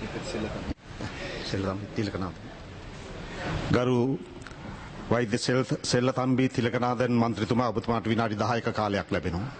සෙල්ලම් තිලකනාද. ගරු වෛද්‍ය සෙල්- සෙල්ලතම්බී තිලකනාදන් මන්ත්‍රතුමා ඔබතුමාට විනාඩි 10ක කාලයක් ලැබෙනවා.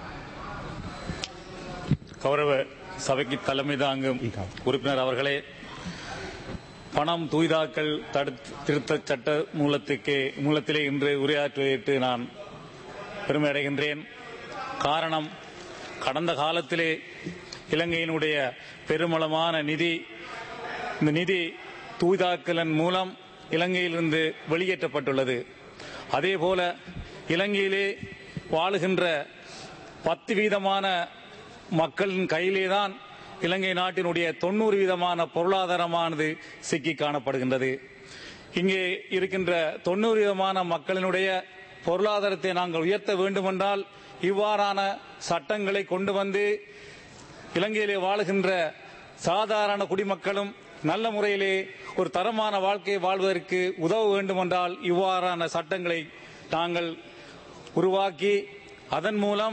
கௌரவ சபைக்கு தலைமை தாங்கும் உறுப்பினர் அவர்களே பணம் தூய்தாக்கல் தடுத்து திருத்த சட்ட மூலத்துக்கு மூலத்திலே இன்று உரையாற்றுவதற்கு நான் பெருமை அடைகின்றேன் காரணம் கடந்த காலத்திலே இலங்கையினுடைய பெருமளமான நிதி இந்த நிதி தூய்தாக்கலின் மூலம் இலங்கையிலிருந்து வெளியேற்றப்பட்டுள்ளது அதேபோல இலங்கையிலே வாழுகின்ற பத்து வீதமான மக்களின் கையிலே தான் இலங்கை நாட்டினுடைய தொண்ணூறு வீதமான பொருளாதாரமானது சிக்கி காணப்படுகின்றது இங்கே இருக்கின்ற தொண்ணூறு வீதமான மக்களினுடைய பொருளாதாரத்தை நாங்கள் உயர்த்த வேண்டுமென்றால் இவ்வாறான சட்டங்களை கொண்டு வந்து இலங்கையிலே வாழுகின்ற சாதாரண குடிமக்களும் நல்ல முறையிலே ஒரு தரமான வாழ்க்கையை வாழ்வதற்கு உதவ வேண்டுமென்றால் இவ்வாறான சட்டங்களை நாங்கள் உருவாக்கி அதன் மூலம்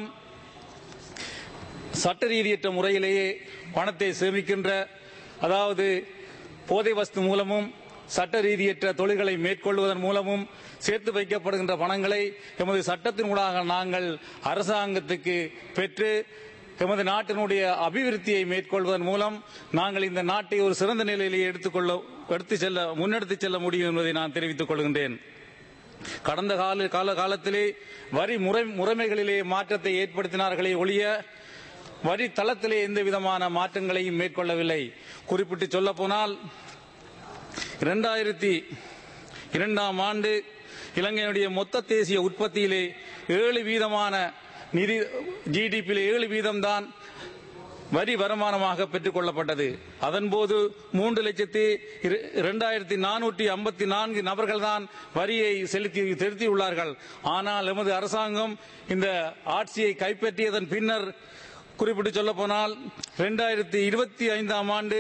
சட்ட ரீதியற்ற முறையிலேயே பணத்தை சேமிக்கின்ற அதாவது போதை வஸ்து மூலமும் சட்ட ரீதியற்ற தொழில்களை மேற்கொள்வதன் மூலமும் சேர்த்து வைக்கப்படுகின்ற பணங்களை எமது சட்டத்தினூடாக நாங்கள் அரசாங்கத்துக்கு பெற்று எமது நாட்டினுடைய அபிவிருத்தியை மேற்கொள்வதன் மூலம் நாங்கள் இந்த நாட்டை ஒரு சிறந்த நிலையிலே எடுத்துக்கொள்ள எடுத்து செல்ல முன்னெடுத்து செல்ல முடியும் என்பதை நான் தெரிவித்துக் கொள்கின்றேன் கடந்த கால கால காலத்திலே வரி முறை முறைமைகளிலே மாற்றத்தை ஏற்படுத்தினார்களே ஒழிய வரி தளத்திலே எந்த விதமான மாற்றங்களையும் மேற்கொள்ளவில்லை குறிப்பிட்டு சொல்ல போனால் இரண்டாயிரத்தி இரண்டாம் ஆண்டு இலங்கையினுடைய மொத்த தேசிய உற்பத்தியிலே ஏழு வீதமான நிதி ஜிடிபியிலே ஏழு வீதம்தான் வரி வருமானமாக பெற்றுக் கொள்ளப்பட்டது அதன்போது மூன்று லட்சத்தி இரு- இரண்டாயிரத்தி நானூற்றி ஐம்பத்தி நான்கு நபர்கள் தான் வரியை செலுத்தி செலுத்தியுள்ளார்கள் ஆனால் எமது அரசாங்கம் இந்த ஆட்சியை கைப்பற்றியதன் பின்னர் குறிப்பிட்டு சொல்ல போனால் இரண்டாயிரத்தி இருபத்தி ஐந்தாம் ஆண்டு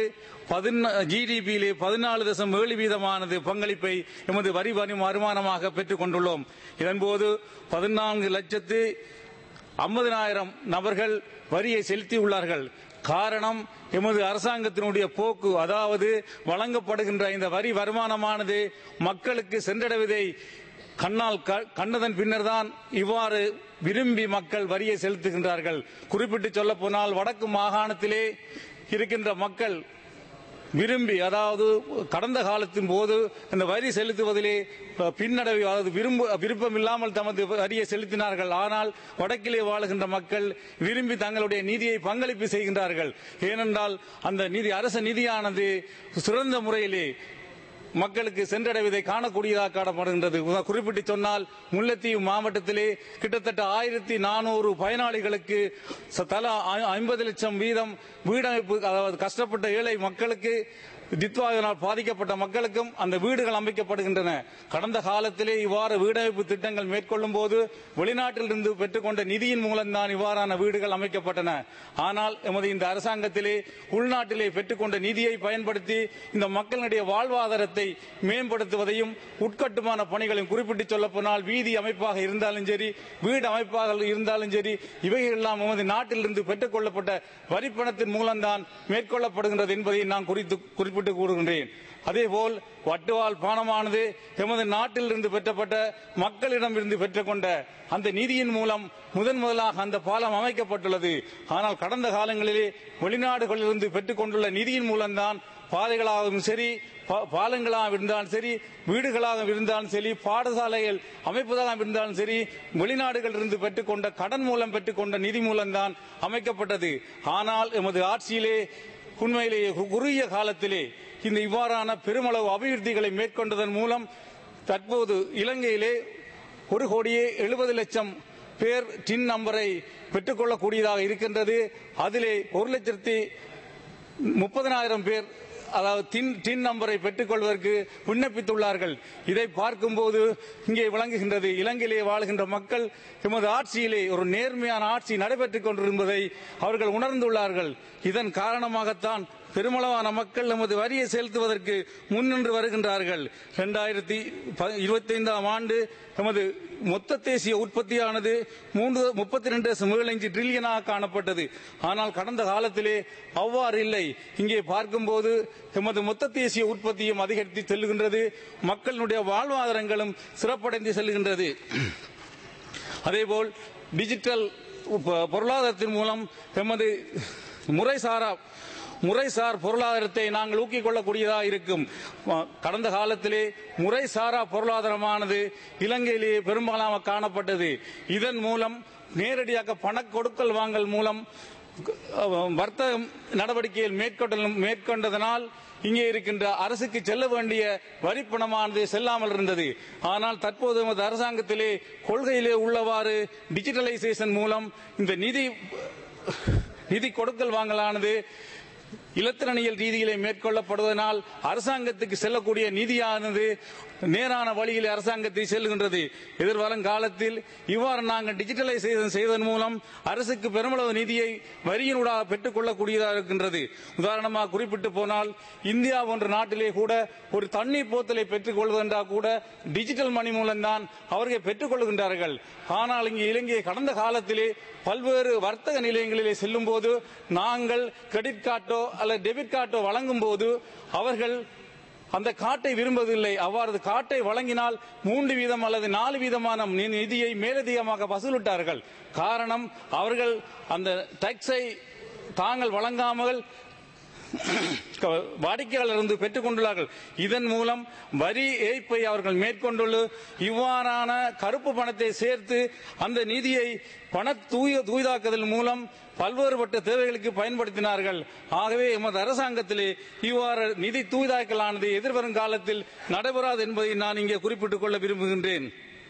ஜிடிபியிலே பதினாலு தசம் ஏழு வீதமானது பங்களிப்பை எமது வரி வரி வருமானமாக பெற்றுக் கொண்டுள்ளோம் இதன்போது பதினான்கு லட்சத்து ஐம்பதினாயிரம் நபர்கள் வரியை செலுத்தியுள்ளார்கள் காரணம் எமது அரசாங்கத்தினுடைய போக்கு அதாவது வழங்கப்படுகின்ற இந்த வரி வருமானமானது மக்களுக்கு சென்றடைவதை கண்ணால் க- கண்டதன் பின்னர் தான் இவ்வாறு விரும்பி மக்கள் வரியை செலுத்துகின்றார்கள் குறிப்பிட்டு சொல்ல போனால் வடக்கு மாகாணத்திலே இருக்கின்ற மக்கள் விரும்பி அதாவது கடந்த காலத்தின் போது இந்த வரி செலுத்துவதிலே அஹ், பின்னடைவு அதாவது விரும்ப விருப்பம் இல்லாமல் தமது வரியை செலுத்தினார்கள் ஆனால் வடக்கிலே வாழுகின்ற மக்கள் விரும்பி தங்களுடைய நிதியை பங்களிப்பு செய்கின்றார்கள் ஏனென்றால் அந்த நிதி அரச நிதியானது சிறந்த முறையிலே மக்களுக்கு சென்றடைவதை காணக்கூடியதாக காணப்படுகின்றது உதா- குறிப்பிட்டு சொன்னால் முல்லைத்தீவு மாவட்டத்திலே கிட்டத்தட்ட ஆயிரத்தி நானூறு பயனாளிகளுக்கு ச- தலா ஐ- ஐம்பது லட்சம் வீதம் வீடமைப்பு அதாவது கஷ்டப்பட்ட ஏழை மக்களுக்கு தித்வாவினால் பாதிக்கப்பட்ட மக்களுக்கும் அந்த வீடுகள் அமைக்கப்படுகின்றன கடந்த காலத்திலே இவ்வாறு வீடமைப்பு திட்டங்கள் மேற்கொள்ளும் போது வெளிநாட்டிலிருந்து பெற்றுக்கொண்ட நிதியின் மூலம்தான் இவ்வாறான வீடுகள் அமைக்கப்பட்டன ஆனால் எமது இந்த அரசாங்கத்திலே உள்நாட்டிலே பெற்றுக்கொண்ட நிதியை பயன்படுத்தி இந்த மக்களுடைய வாழ்வாதாரத்தை மேம்படுத்துவதையும் உட்கட்டுமான பணிகளையும் குறிப்பிட்டு சொல்ல போனால் வீதி அமைப்பாக இருந்தாலும் சரி வீடு அமைப்பாக இருந்தாலும் சரி இவைகள் எல்லாம் எமது நாட்டிலிருந்து பெற்றுக் கொள்ளப்பட்ட வரிப்பணத்தின் மூலம்தான் மேற்கொள்ளப்படுகின்றது என்பதை நான் குறித்து குறிப்பிட்டு கூறுகின்றேன் அதேபோல் வட்டுவால் பானமானது எமது நாட்டிலிருந்து பெற்றப்பட்ட மக்களிடமிருந்து பெற்றுக்கொண்ட அந்த நிதியின் மூலம் முதன் முதலாக அந்த பாலம் அமைக்கப்பட்டுள்ளது ஆனால் கடந்த காலங்களிலே வெளிநாடுகளிலிருந்து பெற்றுக்கொண்டுள்ள நிதியின் மூலம்தான் பாதைகளாகவும் சரி பா- பாலங்களாக இருந்தாலும் சரி வீடுகளாக இருந்தாலும் சரி பாடசாலைகள் அமைப்பதாக இருந்தாலும் சரி வெளிநாடுகளிலிருந்து பெற்றுக்கொண்ட கடன் மூலம் பெற்றுக்கொண்ட நிதி மூலம்தான் அமைக்கப்பட்டது ஆனால் எமது ஆட்சியிலே உண்மையிலேயே கு- குறுகிய காலத்திலே இந்த இவ்வாறான பெருமளவு அபிவிருத்திகளை மேற்கொண்டதன் மூலம் தற்போது இலங்கையிலே ஒரு கோடியே எழுபது லட்சம் பேர் டின் நம்பரை பெற்றுக்கொள்ளக்கூடியதாக இருக்கின்றது அதிலே ஒரு லட்சத்தி முப்பதனாயிரம் பேர் அதாவது டின் டின் நம்பரை பெற்றுக்கொள்வதற்கு விண்ணப்பித்துள்ளார்கள் இதை பார்க்கும்போது இங்கே விளங்குகின்றது இலங்கையிலே வாழுகின்ற மக்கள் எமது ஆட்சியிலே ஒரு நேர்மையான ஆட்சி நடைபெற்றுக் கொண்டிருப்பதை அவர்கள் உணர்ந்துள்ளார்கள் இதன் காரணமாகத்தான் பெருமளவான மக்கள் நமது வரியை செலுத்துவதற்கு முன்னின்று வருகின்றார்கள் இரண்டாயிரத்தி இருபத்தைந்தாம் ஆண்டு நமது மொத்த தேசிய உற்பத்தியானது மூன்று முப்பத்தி ரெண்டு ஏழு ட்ரில்லியனாக காணப்பட்டது ஆனால் கடந்த காலத்திலே அவ்வாறு இல்லை இங்கே பார்க்கும்போது எமது மொத்த தேசிய உற்பத்தியும் அதிகரித்து செல்லுகின்றது மக்களுடைய வாழ்வாதாரங்களும் சிறப்படைந்து செல்லுகின்றது அதேபோல் டிஜிட்டல் பொ- பொருளாதாரத்தின் மூலம் எமது முறைசாரா முறைசார் பொருளாதாரத்தை நாங்கள் ஊக்கிக் கொள்ளக்கூடியதாக இருக்கும் அஹ், கடந்த காலத்திலே முறைசாரா பொருளாதாரமானது இலங்கையிலேயே பெரும்பாலாக காணப்பட்டது இதன் மூலம் நேரடியாக பண கொடுக்கல் வாங்கல் மூலம் அஹ், வர்த்தக நடவடிக்கையில் மேற்கொண்ட மேற்கொண்டதனால் இங்கே இருக்கின்ற அரசுக்கு செல்ல வேண்டிய வரிப்பணமானது செல்லாமல் இருந்தது ஆனால் தற்போது நமது அரசாங்கத்திலே கொள்கையிலே உள்ளவாறு டிஜிட்டலைசேஷன் மூலம் இந்த நிதி நிதி கொடுக்கல் வாங்கலானது இலத்திரனியல் ரீதியிலே மேற்கொள்ளப்படுவதனால் அரசாங்கத்துக்கு செல்லக்கூடிய நிதியானது நேரான வழியில் அரசாங்கத்தை செல்கின்றது எதிர்வரும் காலத்தில் இவ்வாறு நாங்கள் டிஜிட்டலைசேஷன் செய்வதன் மூலம் அரசுக்கு பெருமளவு நிதியை வரியினூடாக பெற்றுக் கொள்ளக்கூடியதாக இருக்கின்றது உதாரணமாக குறிப்பிட்டு போனால் இந்தியா போன்ற நாட்டிலே கூட ஒரு தண்ணீர் போத்தலை பெற்றுக் கொள்வதென்றால் கூட டிஜிட்டல் மணி மூலம்தான் அவர்கள் பெற்றுக் கொள்கின்றார்கள் ஆனால் இங்கு இலங்கை கடந்த காலத்திலே பல்வேறு வர்த்தக நிலையங்களிலே செல்லும் போது நாங்கள் கிரெடிட் கார்டோ அல்லது டெபிட் கார்டோ வழங்கும் போது அவர்கள் அந்த காட்டை விரும்பவில்லை அவ்வாறு காட்டை வழங்கினால் மூன்று வீதம் அல்லது நாலு வீதமான நி- நிதியை மேலதிகமாக வசூலிட்டார்கள் காரணம் அவர்கள் அந்த டாக்ஸை தாங்கள் வழங்காமல் வாடிக்கையாளர் பெற்றுக் கொண்டுள்ளார்கள் இதன் மூலம் வரி ஏய்ப்பை அவர்கள் மேற்கொண்டுள்ள இவ்வாறான கருப்பு பணத்தை சேர்த்து அந்த நிதியை பண தூய தூய்தாக்குதல் மூலம் பல்வேறுபட்ட தேவைகளுக்கு பயன்படுத்தினார்கள் ஆகவே எமது அரசாங்கத்திலே இவ்வாறு நிதி தூய்தாக்கலானது எதிர்வரும் காலத்தில் நடைபெறாது என்பதை நான் இங்கே குறிப்பிட்டுக் கொள்ள விரும்புகின்றேன்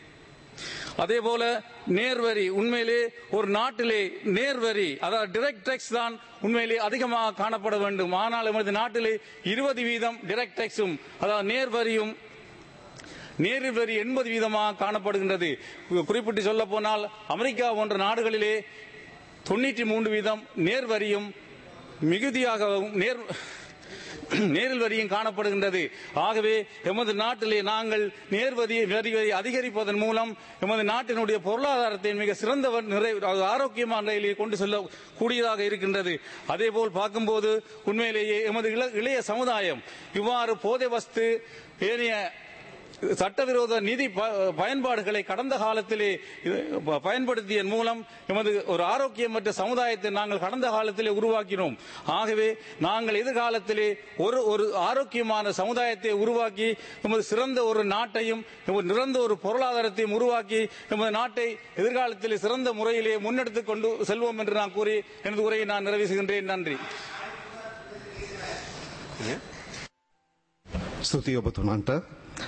அதேபோல நேர்வரி உண்மையிலே ஒரு நாட்டிலே நேர்வரி அதாவது டிரெக்ட் டேக்ஸ் தான் உண்மையிலே அதிகமாக காணப்பட வேண்டும் ஆனால் எமது நாட்டிலே இருபது வீதம் டிரெக்ட் டேக்ஸும் அதாவது நேர்வரியும் நேரில் வரி எண்பது வீதமாக காணப்படுகின்றது குறிப்பிட்டு சொல்ல போனால் அமெரிக்கா போன்ற நாடுகளிலே தொண்ணூற்றி மூன்று வீதம் நேர்வரியும் மிகுதியாகவும் நேர் நேரில் வரியும் காணப்படுகின்றது ஆகவே எமது நாட்டிலே நாங்கள் நேர்வரி வரியை அதிகரிப்பதன் மூலம் எமது நாட்டினுடைய பொருளாதாரத்தை மிக சிறந்த வ- நிறை ஆரோக்கியமான நிலையிலே கொண்டு செல்ல கூடியதாக இருக்கின்றது அதேபோல் பார்க்கும்போது உண்மையிலேயே எமது இள- இளைய சமுதாயம் இவ்வாறு போதை வஸ்து ஏனைய சட்டவிரோத நிதி ப- பயன்பாடுகளை கடந்த காலத்திலே இது ப- பயன்படுத்தியதன் மூலம் எமது ஒரு ஆரோக்கியமற்ற சமுதாயத்தை நாங்கள் கடந்த காலத்திலே உருவாக்கினோம் ஆகவே நாங்கள் எதிர்காலத்திலே ஒரு ஒரு ஆரோக்கியமான சமுதாயத்தை உருவாக்கி எமது சிறந்த ஒரு நாட்டையும் எமது நிறந்த ஒரு பொருளாதாரத்தையும் உருவாக்கி எமது நாட்டை எதிர்காலத்திலே சிறந்த முறையிலே முன்னெடுத்துக் கொண்டு செல்வோம் என்று நான் கூறி எனது உரையை நான் நிறைவு செய்கின்றேன் நன்றி ස්තුතියි ඔබතුමන්ට